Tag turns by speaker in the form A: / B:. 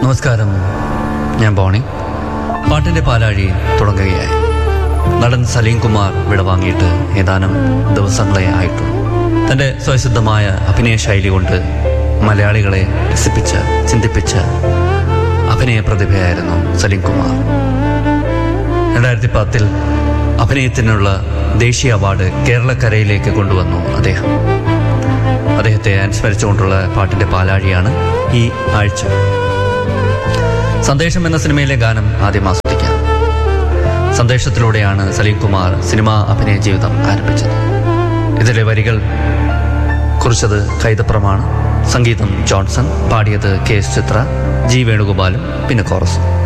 A: നമസ്കാരം ഞാൻ ബോണി പാട്ടിന്റെ പാലാഴി തുടങ്ങുകയായി നടൻ സലീം കുമാർ വിടവാങ്ങിയിട്ട് ഏതാനും ദിവസങ്ങളെ ആയിട്ടുള്ളൂ തന്റെ സ്വയസിദ്ധമായ അഭിനയ ശൈലി കൊണ്ട് മലയാളികളെ രസിപ്പിച്ച ചിന്തിപ്പിച്ച അഭിനയ പ്രതിഭയായിരുന്നു സലീം കുമാർ രണ്ടായിരത്തി പത്തിൽ അഭിനയത്തിനുള്ള ദേശീയ അവാർഡ് കേരളക്കരയിലേക്ക് കൊണ്ടുവന്നു അദ്ദേഹം അദ്ദേഹത്തെ അനുസ്മരിച്ചുകൊണ്ടുള്ള പാട്ടിന്റെ പാലാഴിയാണ് ഈ ആഴ്ച സന്ദേശം എന്ന സിനിമയിലെ ഗാനം ആദ്യം ആസ്വദിക്കാം സന്ദേശത്തിലൂടെയാണ് സലീം കുമാർ സിനിമാ അഭിനയ ജീവിതം ആരംഭിച്ചത് ഇതിലെ വരികൾ കുറിച്ചത് കൈതപ്രമാണ് സംഗീതം ജോൺസൺ പാടിയത് കെ എസ് ചിത്ര ജി വേണുഗോപാലും പിന്നെ കോറസും